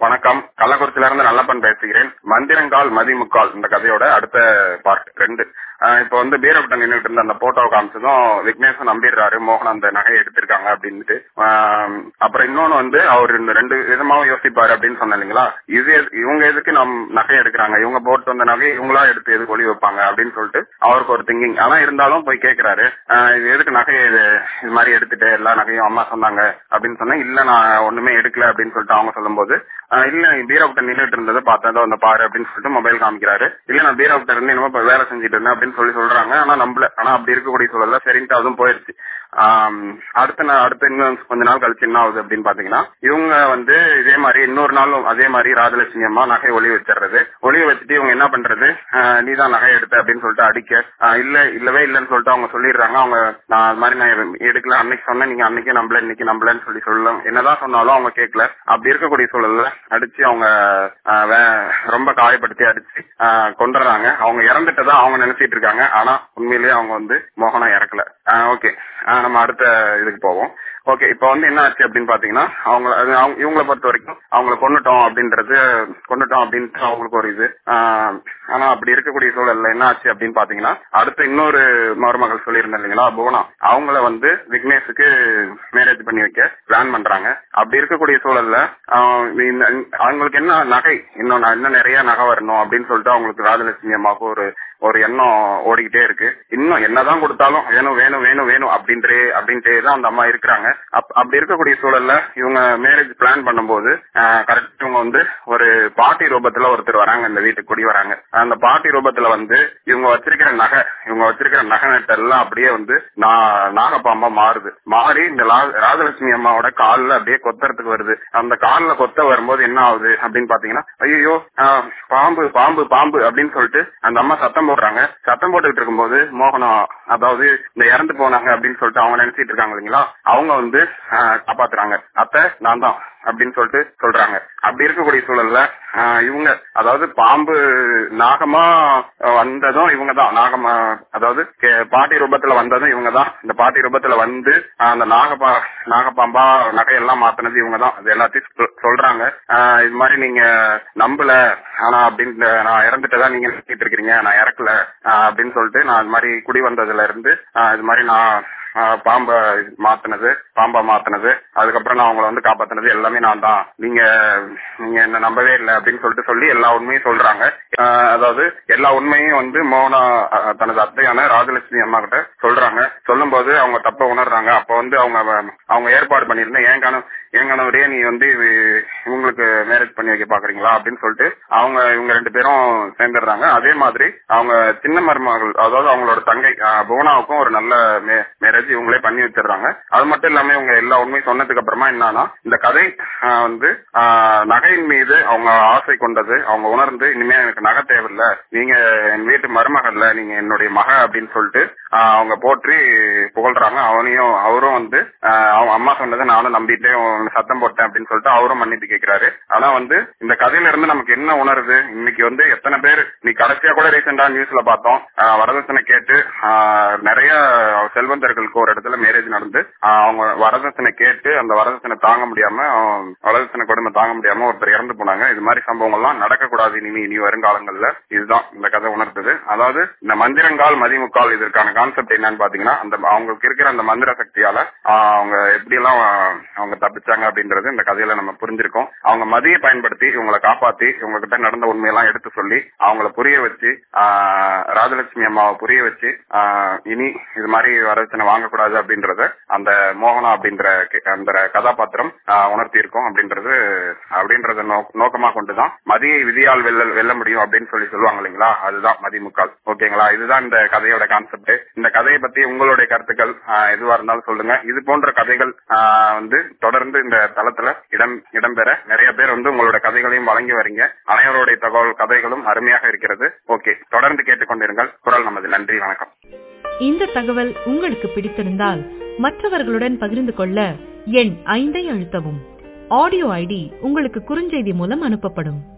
வணக்கம் கள்ளக்குறிச்சியில இருந்து நல்லப்பன் பேசுகிறேன் மந்திரங்கால் மதிமுக்கால் இந்த கதையோட அடுத்த பார்ட் ரெண்டு ஆஹ் இப்ப வந்து பீரப்பட்ட நின்றுட்டு இருந்த அந்த போட்டோ காமிச்சதும் விக்னேஷன் நம்பிடுறாரு மோகன் அந்த நகையை எடுத்திருக்காங்க அப்படின்ட்டு ஆஹ் அப்புறம் இன்னொன்னு வந்து அவர் இந்த ரெண்டு விதமாவும் யோசிப்பாரு அப்படின்னு சொன்ன இல்லைங்களா இது எது- இவங்க எதுக்கு நம் நகை எடுக்கிறாங்க இவங்க போட்டு வந்த நகை இவங்களா எடுத்து எதுக்கு ஒளி வைப்பாங்க அப்படின்னு சொல்லிட்டு அவருக்கு ஒரு திங்கிங் ஆனா இருந்தாலும் போய் கேக்குறாரு ஆஹ் இது எதுக்கு நகை இது இது மாதிரி எடுத்துட்டு எல்லா நகையும் அம்மா சொன்னாங்க அப்படின்னு சொன்னேன் இல்ல நான் ஒண்ணுமே எடுக்கல அப்படின்னு சொல்லிட்டு அவங்க சொல்லும்போது ஆஹ் இல்ல பீராவுட்ட நின்றுட்டு இருந்ததை பார்த்தேன் இதோ அந்த பாரு அப்படின்னு சொல்லிட்டு மொபைல் காமிக்கிறாரு இல்ல நான் பீராவுட்ட இருந்து என்னமோ இப்ப வேலை செஞ்சுட்டு இருந்தேன் அப்படின்னு சொல்லி சொல்றாங்க ஆனா நம்பல ஆனா அப்படி இருக்கக்கூடிய சூழல்ல சரின்ட்டு அதுவும் போயிருச்சு ஆம், அடுத்த நாள் அடுத்த இன்னும் கொஞ்ச நாள் கழிச்சு என்ன ஆகுது அப்படின்னு பாத்தீங்கன்னா இவங்க வந்து இதே மாதிரி இன்னொரு நாளும் அதே மாதிரி ராஜலட்சுமி அம்மா நகை ஒளி வச்சிடுறது ஒளி வச்சுட்டு இவங்க என்ன பண்றது ஆஹ் நீதான் நகை எடுத்த அப்படின்னு சொல்லிட்டு அடிக்க ஆஹ் இல்ல இல்லவே இல்லைன்னு சொல்லிட்டு அவங்க சொல்லிடுறாங்க அவங்க நான் அது மாதிரி நான் எடுக்கல அன்னைக்கு சொன்னேன் நீங்க அன்னைக்கே நம்பல இன்னைக்கு நம்பலன்னு சொல்லி சொல்லலாம் என்னதான் சொன்னாலும் அவங்க கேட்கல அப்படி இருக்கக்கூடிய சூழல்ல அடிச்சு அவங்க ஆஹ் வே- ரொம்ப காயப்படுத்தி அடிச்சு ஆஹ் கொண்டுறாங்க அவங்க இறந்துட்டதா அவங்க நினைச்சிட்டு இருக்காங்க ஆனா உண்மையிலேயே அவங்க வந்து மோகனா இறக்கல ஓகே நம்ம அடுத்த இதுக்கு போவோம் ஓகே இப்போ வந்து என்ன ஆச்சு அப்படின்னு பாத்தீங்கன்னா அவங்க அது அவங்க- இவங்களை பொறுத்த வரைக்கும் அவங்கள கொண்டுட்டோம் அப்படின்றது கொண்டுட்டோம் அப்படின்ட்டு அவங்களுக்கு ஒரு இது ஆஹ் ஆனா அப்படி இருக்கக்கூடிய சூழல்ல என்ன ஆச்சு அப்படின்னு பாத்தீங்கன்னா அடுத்து இன்னொரு மருமகள் சொல்லியிருந்தேன் இல்லைங்களா புவனா அவங்கள வந்து விக்னேஷுக்கு மேரேஜ் பண்ணி வைக்க பிளான் பண்றாங்க அப்படி இருக்கக்கூடிய சூழல்ல ஆஹ் இந்த- அவங்களுக்கு என்ன நகை இன்னும் நான் இன்னும் நிறைய நகை வரணும் அப்படின்னு சொல்லிட்டு அவங்களுக்கு ராஜலட்சுமி அம்மாவுக்கு ஒரு ஒரு எண்ணம் ஓடிக்கிட்டே இருக்கு இன்னும் என்னதான் கொடுத்தாலும் வேணும் வேணும் வேணும் வேணும் அப்படின்றே அப்படின்ட்டே தான் அந்த அம்மா இருக்கிறாங்க அப்- அப்படி இருக்கக்கூடிய சூழல்ல இவங்க மேரேஜ் பிளான் பண்ணும்போது கரெக்ட் இவங்க வந்து ஒரு பாட்டி ரூபத்துல ஒருத்தர் வராங்க இந்த வீட்டுக்கு குடி வராங்க அந்த பாட்டி ரூபத்துல வந்து இவங்க வச்சிருக்கிற நகை இவங்க வச்சிருக்கிற நகை நட்டு எல்லாம் அப்படியே வந்து நா- நாகப்பாம்பா மாறுது மாறி இந்த லா- ராஜலட்சுமி அம்மாவோட கால்ல அப்படியே கொத்துறதுக்கு வருது அந்த கால்ல கொத்த வரும்போது என்ன ஆகுது அப்படின்னு பாத்தீங்கன்னா ஐயோ பாம்பு பாம்பு பாம்பு அப்படின்னு சொல்லிட்டு அந்த அம்மா சத்தம் போடுறாங்க சத்தம் போட்டுக்கிட்டு இருக்கும்போது மோகனம் அதாவது இந்த இறந்து போனாங்க அப்படின்னு சொல்லிட்டு அவங்க நினைச்சிட்டு இருக்காங்க இல்லைங்களா அவங்க வந்து ஆஹ், காப்பாத்துறாங்க அத்தை நான் தான் அப்படின்னு சொல்லிட்டு சொல்றாங்க அப்படி இருக்கக்கூடிய சூழல்ல ஆஹ், இவங்க அதாவது பாம்பு நாகமா ஆஹ், வந்ததும் இவங்க தான் நாகமா அதாவது கே- பாட்டி ரூபத்துல வந்ததும் இவங்க தான் இந்த பாட்டி ரூபத்துல வந்து ஆஹ், அந்த நாகப்பா நாகப்பாம்பா நகையெல்லாம் மாத்தினது இவங்க தான் அது எல்லாத்தையும் சொல்- சொல்றாங்க ஆஹ், இது மாதிரி நீங்க நம்பல ஆனா அப்படின்னு நான் இறந்துட்டதா நீங்க நினைச்சிட்டு இருக்கிறீங்க நான் இறக்கல ஆஹ், அப்படின்னு சொல்லிட்டு நான் இது மாதிரி குடி வந்ததுல இருந்து ஆஹ், இது மாதிரி நான் ஆஹ், பாம்பை மாத்தினது பாம்பா மாத்தினது அதுக்கப்புறம் நான் அவங்கள வந்து காப்பாத்தினது எல்லாமே நான் தான் நீங்க நீங்க என்ன நம்பவே இல்லை அப்படின்னு சொல்லிட்டு சொல்லி எல்லா உண்மையும் சொல்றாங்க ஆஹ், அதாவது எல்லா உண்மையும் வந்து மோகனா ஆஹ், தனது அத்தையான ராஜலட்சுமி அம்மா கிட்ட சொல்றாங்க சொல்லும்போது அவங்க தப்ப உணர்றாங்க அப்ப வந்து அவங்க அவங்க ஏற்பாடு பண்ணியிருந்த ஏன் கணவன் என் கணவரே நீ வந்து இவ- இவங்களுக்கு மேரேஜ் பண்ணி வைக்க பாக்குறீங்களா அப்படின்னு சொல்லிட்டு அவங்க இவங்க ரெண்டு பேரும் சேர்ந்துடுறாங்க அதே மாதிரி அவங்க சின்ன மருமகள் அதாவது அவங்களோட தங்கை ஆஹ், புவனாவுக்கும் ஒரு நல்ல மேரேஜ் இவங்களே பண்ணி வச்சிடுறாங்க அது மட்டும் இல்லாம இவங்க எல்லா உண்மையும் சொன்னதுக்கு அப்புறமா என்னன்னா இந்த கதை ஆஹ், வந்து ஆஹ், நகையின் மீது அவங்க ஆசை கொண்டது அவங்க உணர்ந்து இனிமே எனக்கு நகை தேவையில்ல நீங்க என் வீட்டு மருமகள்ல நீங்க என்னுடைய மக அப்படின்னு சொல்லிட்டு ஆஹ், அவங்க போற்றி புகழ்றாங்க அவனையும் அவரும் வந்து ஆஹ், அவங்க அம்மா சொன்னதை நானும் நம்பிட்டே உன் சத்தம் போட்டேன் அப்படின்னு சொல்லிட்டு அவரும் மன்னிப்பு கேட்கிறாரு ஆனா வந்து இந்த கதையில இருந்து நமக்கு என்ன உணருது இன்னைக்கு வந்து எத்தனை பேர் நீ கடைசியா கூட ரீசெண்டா நியூஸ்ல பார்த்தோம் ஆஹ், வரதட்சணை கேட்டு ஆஹ், நிறைய செல்வந்தர்களுக்கு ஒரு இடத்துல மேரேஜ் நடந்து ஆஹ், அவங்க வரதட்சணை கேட்டு அந்த வரதட்சணை தாங்க முடியாம ஆஹ், வரதட்சணை கொடுமை தாங்க முடியாம ஒருத்தர் இறந்து போனாங்க இது மாதிரி சம்பவங்கள்லாம் நடக்கக்கூடாது இனி இனி வருங்காலங்கள்ல இதுதான் இந்த கதை உணர்த்துது அதாவது இந்த மந்திரங்கால் மதிமுக்கால் இதற்கான கான்செப்ட் என்னன்னு பாத்தீங்கன்னா அந்த அவங்களுக்கு இருக்கிற அந்த மந்திர சக்தியால ஆஹ், அவங்க எப்படி எல்லாம் அவங்க தப்பிச்சாங்க அப்படின்றது இந்த கதையில நம்ம புரிஞ்சிருக்கோம் அவங்க மதியை பயன்படுத்தி இவங்களை காப்பாத்தி இவங்க கிட்ட நடந்த உண்மையெல்லாம் எடுத்து சொல்லி அவங்கள புரிய வச்சு ஆஹ், ராஜலட்சுமி அம்மாவை புரிய வச்சு ஆஹ், இனி இது மாதிரி வரதட்சணை வாங்கக்கூடாது அப்படின்றத அந்த மோகனா அப்படின்ற கே- அந்த கதாபாத்திரம் உணர்த்தி இருக்கும் அப்படின்றது அப்படின்றத நோக்க- நோக்கமா கொண்டுதான் மதியை விதியால் வெல்ல வெல்ல முடியும் அப்படின்னு சொல்லி சொல்லுவாங்க இல்லைங்களா அதுதான் மதிமுக்கால் ஓகேங்களா இதுதான் இந்த கதையோட கான்செப்ட் இந்த கதையை பத்தி உங்களுடைய கருத்துக்கள் ஆஹ், எதுவா இருந்தாலும் சொல்லுங்க இது போன்ற கதைகள் ஆஹ், வந்து தொடர்ந்து இந்த தளத்துல இடம் இடம்பெற நிறைய பேர் வந்து உங்களோட கதைகளையும் வழங்கி வரீங்க அனைவருடைய தகவல் கதைகளும் அருமையாக இருக்கிறது ஓகே தொடர்ந்து கேட்டுக்கொண்டிருங்கள் குரல் நமது நன்றி வணக்கம் இந்த தகவல் உங்களுக்கு பிடித்திருந்தால் மற்றவர்களுடன் பகிர்ந்து கொள்ள எண் ஐந்தை அழுத்தவும் ஆடியோ ஐடி உங்களுக்கு குறுஞ்செய்தி மூலம் அனுப்பப்படும்